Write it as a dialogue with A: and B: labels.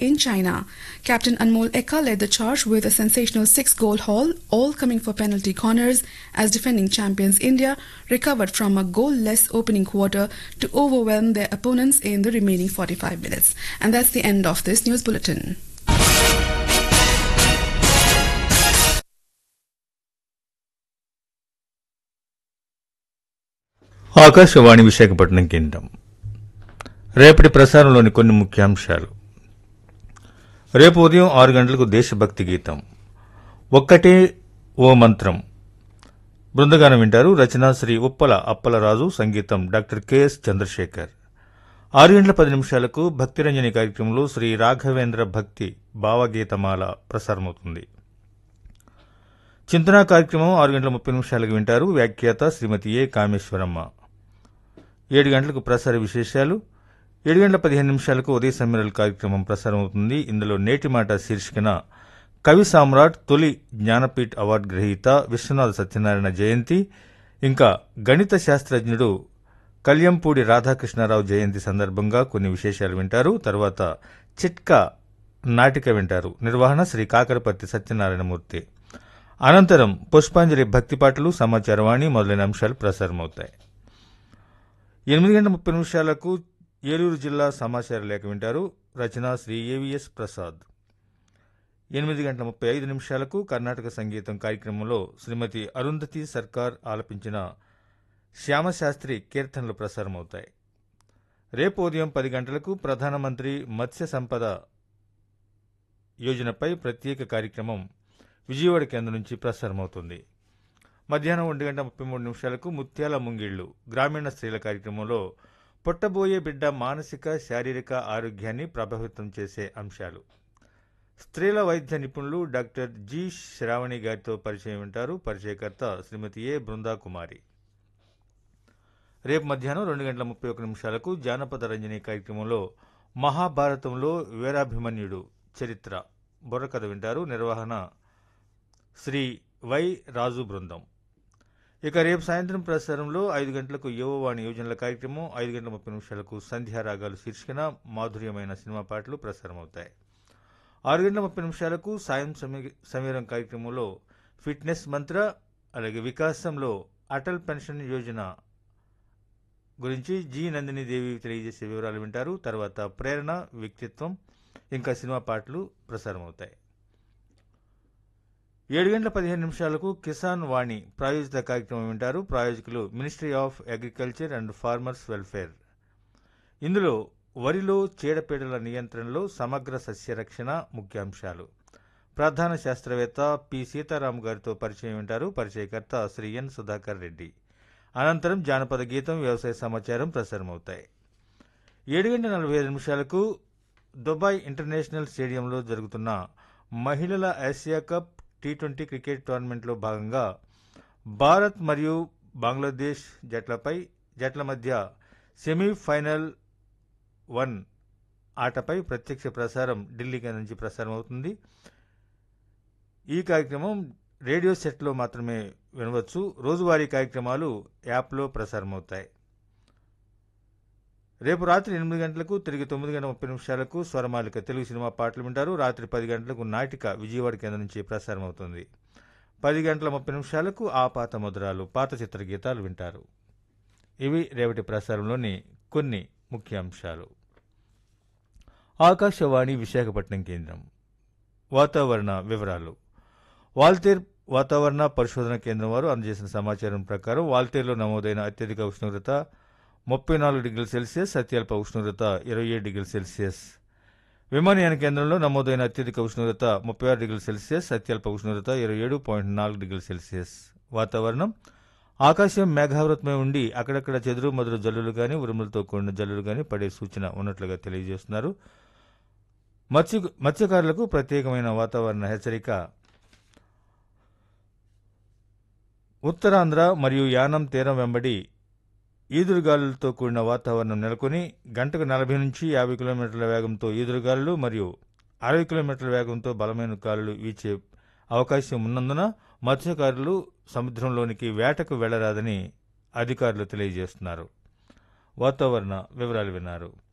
A: in China. Captain Anmol Eka led the charge with a sensational six-goal haul, all coming for penalty corners as defending champions India recovered from a goal-less opening quarter to overwhelm their opponents in the remaining 45 minutes. And that's the end of this news bulletin.
B: Akashvani Visakhapatnam కేంద్రం రేపటి ప్రసారంలోని కొన్ని ముఖ్యాంశాలు రేపు ఉదయం ఆరు గంటలకు దేశభక్తి గీతం ఒక్కటే ఓ మంత్రం బృందగానం వింటారు రచన శ్రీ ఉప్పల అప్పలరాజు సంగీతం డాక్టర్ కెఎస్ చంద్రశేఖర్ ఆరు గంటల పది నిమిషాలకు భక్తిరంజని కార్యక్రమంలో శ్రీ రాఘవేంద్ర భక్తి భావగీతమాల ప్రసారమవుతుంది చింతనా కార్యక్రమం ఆరు గంటల ముప్పై నిమిషాలకు వింటారు వ్యాఖ్యాత శ్రీమతి ఏ కామేశ్వరమ్మ ఏడు గంటలకు ప్రసార విశేషాలు ఏడు గంటల పదిహేను నిమిషాలకు ఉదయ సమ్మేళన కార్యక్రమం ప్రసారమవుతుంది ఇందులో నేటి మాట శీర్షికన కవి సామ్రాట్ తొలి జ్ఞానపీఠ్ అవార్డు గ్రహీత విశ్వనాథ సత్యనారాయణ జయంతి ఇంకా గణిత శాస్త్రజ్ఞుడు కళ్యంపూడి రాధాకృష్ణారావు జయంతి సందర్భంగా కొన్ని విశేషాలు వింటారు తర్వాత చిట్కా నాటిక వింటారు నిర్వహణ శ్రీ కాకరపర్తి సత్యనారాయణమూర్తి అనంతరం పుష్పాంజలి భక్తి పాటలు సమాచారవాణి మొదలైన అంశాలు ప్రసారమవుతాయి ఎనిమిది గంటల ముప్పై నిమిషాలకు ఏలూరు జిల్లా సమాచార లేఖ వింటారు రచన శ్రీ ఏవిఎస్ ప్రసాద్ ఎనిమిది గంటల ముప్పై ఐదు నిమిషాలకు కర్ణాటక సంగీతం కార్యక్రమంలో శ్రీమతి అరుంధతి సర్కార్ ఆలపించిన శ్యామశాస్త్రి కీర్తనలు ప్రసారమవుతాయి రేపు ఉదయం పది గంటలకు ప్రధానమంత్రి మత్స్య సంపద యోజనపై ప్రత్యేక కార్యక్రమం విజయవాడ కేంద్రం నుంచి ప్రసారమవుతుంది మధ్యాహ్నం ఒంటి గంట ముప్పై మూడు నిమిషాలకు ముత్యాల ముంగిళ్లు గ్రామీణ స్త్రీల కార్యక్రమంలో పుట్టబోయే బిడ్డ మానసిక శారీరక ఆరోగ్యాన్ని ప్రభావితం చేసే అంశాలు స్త్రీల వైద్య నిపుణులు డాక్టర్ జి శ్రావణి గారితో పరిచయం వింటారు పరిచయకర్త శ్రీమతి ఏ బృందా కుమారి రేపు మధ్యాహ్నం రెండు గంటల ముప్పై ఒక నిమిషాలకు జానపద రంజని కార్యక్రమంలో మహాభారతంలో వీరాభిమన్యుడు చరిత్ర బుర్రకథ వింటారు నిర్వహణ శ్రీ వై రాజు బృందం ఇక రేపు సాయంత్రం ప్రసారంలో ఐదు గంటలకు యువవాణి యోజనల కార్యక్రమం ఐదు గంటల ముప్పై నిమిషాలకు సంధ్యారాగాలు శీర్షికన మాధుర్యమైన సినిమా పాటలు ప్రసారమవుతాయి ఆరు గంటల ముప్పై నిమిషాలకు సాయం సమీ- సమీరం కార్యక్రమంలో ఫిట్నెస్ మంత్ర అలాగే వికాసంలో అటల్ పెన్షన్ యోజన గురించి జి నందిని దేవి తెలియజేసే వివరాలు వింటారు తర్వాత ప్రేరణ వ్యక్తిత్వం ఇంకా సినిమా పాటలు ప్రసారమవుతాయి ఏడు గంటల పదిహేను నిమిషాలకు కిసాన్ వాణి ప్రాయోజిత కార్యక్రమం వింటారు ప్రాయోజకులు ministry of agriculture and farmers welfare ఇందులో వరిలో చీడపీడల నియంత్రణలో సమగ్ర సస్యరక్షణ ముఖ్యాంశాలు ప్రధాన శాస్త్రవేత్త పి సీతారాం గారితో పరిచయం వింటారు పరిచయకర్త శ్రీ ఎన్ సుధాకర్ రెడ్డి అనంతరం జానపద గీతం వ్యవసాయ సమాచారం ప్రసారమవుతాయి ఏడు గంటల నలభై ఐదు నిమిషాలకు దుబాయ్ ఇంటర్నేషనల్ స్టేడియంలో జరుగుతున్న మహిళల Asia cup T twenty cricket టోర్నమెంట్లో భాగంగా భారత్ మరియు బంగ్లాదేశ్ జట్లపై జట్ల మధ్య సెమీఫైనల్ వన్ ఆటపై ప్రత్యక్ష ప్రసారం ఢిల్లీ కేంద్రం నుంచి ప్రసారం అవుతుంది ఈ కార్యక్రమం రేడియో సెట్లో మాత్రమే వినవచ్చు రోజువారీ కార్యక్రమాలు యాప్లో ప్రసారమవుతాయి రేపు రాత్రి ఎనిమిది గంటలకు తిరిగి తొమ్మిది గంటల ముప్పై నిమిషాలకు స్వరమాలిక తెలుగు సినిమా పాటలు వింటారు రాత్రి పది గంటలకు నాటిక విజయవాడ కేంద్రం నుంచి ప్రసారం అవుతుంది పది గంటల ముప్పై నిమిషాలకు ఆ పాత ముద్రాలు పాత చిత్ర గీతాలు వింటారు ఇవి రేవటి ప్రసారంలోని కొన్ని ముఖ్యాంశాలు ఆకాశవాణి విశాఖపట్నం కేంద్రం వాతావరణ వివరాలు వాల్తేర్ వాతావరణ పరిశోధన కేంద్రం వారు అందజేసిన సమాచారం ప్రకారం వాల్తేర్లో నమోదైన అత్యధిక ఉష్ణోగ్రత ముప్పై నాలుగు డిగ్రీల సెల్సియస్ అత్యల్ప ఉష్ణోగ్రత ఇరవై ఏడు డిగ్రీల సెల్సియస్ విమానయాన కేంద్రంలో నమోదైన అత్యధిక ఉష్ణోగ్రత ముప్పై ఆరు డిగ్రీల సెల్సియస్ అత్యల్ప ఉష్ణోగ్రత ఇరవై ఏడు పాయింట్ నాలుగు డిగ్రీల సెల్సియస్ వాతావరణం ఆకాశం మేఘావృతమై ఉండి అక్కడక్కడ చెదురు మదురు జల్లులు గాని ఉరుములతో కూడిన జల్లులు గాని పడే సూచన ఉన్నట్లుగా తెలియజేస్తున్నారు మత్స్య మత్స్యకారులకు ప్రత్యేకమైన వాతావరణ హెచ్చరిక ఉత్తరాంధ్ర మరియు యానం తీరం వెంబడి ఈదురుగాలులతో కూడిన వాతావరణం నెలకొని గంటకు నలభై నుంచి యాభై కిలోమీటర్ల వేగంతో ఈదురుగాలులు మరియు అరవై కిలోమీటర్ల వేగంతో బలమైన గాలులు వీచే అవకాశం ఉన్నందున మత్స్యకారులు సముద్రంలోనికి వేటకు వెళ్లరాదని అధికారులు తెలియజేస్తున్నారు వాతావరణ వివరాలు విన్నారు